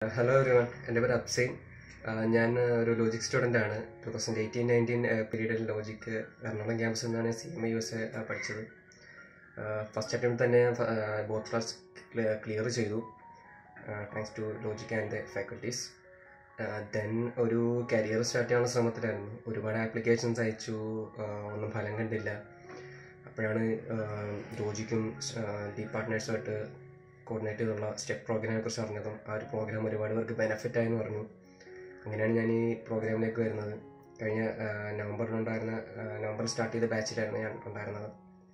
hello everyone എൻ്റെ പേര് അപ്സൈൻ ആഹ് ഞാൻ ഒരു ലോജിക് സ്റ്റുഡൻ്റ് ആണ് ടു തൗസൻഡ് എയ്റ്റീൻ നയൻറ്റീൻ പീരീഡിൽ ലോജിക്ക് എറണാകുളം ക്യാമ്പസിൽ നിന്നാണ് C M I U S A പഠിച്ചത് ഫസ്റ്റ് അറ്റംപ്റ്റ് തന്നെ ബോത്ത് ക്ലാസ് ക്ലിയർ ചെയ്തു thanks to Logic and the faculties then ഒരു കരിയർ സ്റ്റാർട്ട് ചെയ്യാനുള്ള ശ്രമത്തിലായിരുന്നു ഒരുപാട് ആപ്ലിക്കേഷൻസ് അയച്ചു ആഹ് ഒന്നും ഫലം കണ്ടില്ല അപ്പോഴാണ് ലോജിക്കും ഡി പാർട്ട്നേഴ്സുമായിട്ട് കോർഡിനേറ്റ് ചെയ്തുള്ള സ്റ്റെപ്പ് പ്രോഗ്രാമിനെ കുറിച്ച് അറിഞ്ഞതും ആ ഒരു പ്രോഗ്രാം ഒരുപാട് പേർക്ക് ബെനിഫിറ്റ് ആയെന്ന് പറഞ്ഞു അങ്ങനെയാണ് ഞാൻ ഈ പ്രോഗ്രാമിലേക്ക് വരുന്നത് കഴിഞ്ഞ നവംബറിലുണ്ടായിരുന്ന നവംബറിൽ സ്റ്റാർട്ട് ചെയ്ത ബാച്ചിലായിരുന്നു ഞാൻ ഉണ്ടായിരുന്നത്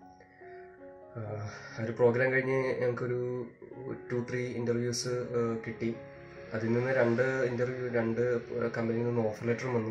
ആ ഒരു പ്രോഗ്രാം കഴിഞ്ഞ് ഞങ്ങൾക്കൊരു ടു ത്രീ ഇൻ്റർവ്യൂസ് കിട്ടി അതിൽ നിന്ന് രണ്ട് ഇൻ്റർവ്യൂ രണ്ട് കമ്പനിയിൽ നിന്ന് ഓഫർ ലെറ്ററും വന്നു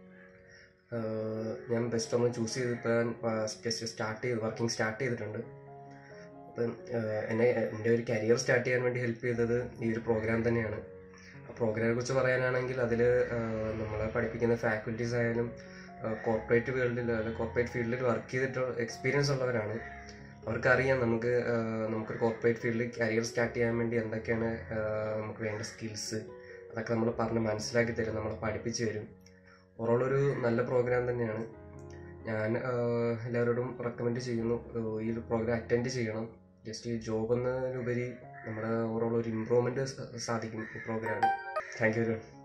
ഞാൻ ബെസ്റ്റ് ഒന്ന് ചൂസ് ചെയ്തിപ്പോൾ ജസ്റ്റ് സ്റ്റാർട്ട് ചെയ്ത് വർക്കിംഗ് സ്റ്റാർട്ട് ചെയ്തിട്ടുണ്ട് അപ്പം എന്നെ എൻ്റെ ഒരു കരിയർ സ്റ്റാർട്ട് ചെയ്യാൻ വേണ്ടി ഹെൽപ്പ് ചെയ്തത് ഈ ഒരു പ്രോഗ്രാം തന്നെയാണ് ആ പ്രോഗ്രാമിനെ കുറിച്ച് പറയാനാണെങ്കിൽ അതിൽ നമ്മളെ പഠിപ്പിക്കുന്ന ഫാക്കൽറ്റീസ് ആയാലും കോർപ്പറേറ്റ് വേൾഡിൽ അല്ലെ കോർപ്പറേറ്റ് ഫീൽഡിൽ വർക്ക് ചെയ്തിട്ട് എക്സ്പീരിയൻസ് ഉള്ളവരാണ് അവർക്കറിയാം നമുക്ക് നമുക്കൊരു കോർപ്പറേറ്റ് ഫീൽഡിൽ കരിയർ സ്റ്റാർട്ട് ചെയ്യാൻ വേണ്ടി എന്തൊക്കെയാണ് നമുക്ക് വേണ്ട സ്കിൽസ് അതൊക്കെ നമ്മൾ പറഞ്ഞ് മനസ്സിലാക്കി തരും നമ്മളെ പഠിപ്പിച്ച് തരും ഓവറോൾ ഒരു നല്ല പ്രോഗ്രാം തന്നെയാണ് ഞാൻ എല്ലാവരോടും റെക്കമെൻഡ് ചെയ്യുന്നു ഈ ഒരു പ്രോഗ്രാം അറ്റൻഡ് ചെയ്യണം ജസ്റ്റ് ഈ ജോബ് എന്നതിലുപരി നമ്മുടെ ഓവറോൾ ഒരു ഇമ്പ്രൂവ്മെൻറ്റ് സാധിക്കും ഈ പ്രോഗ്രാമിൽ താങ്ക് യു വെരി മച്ച്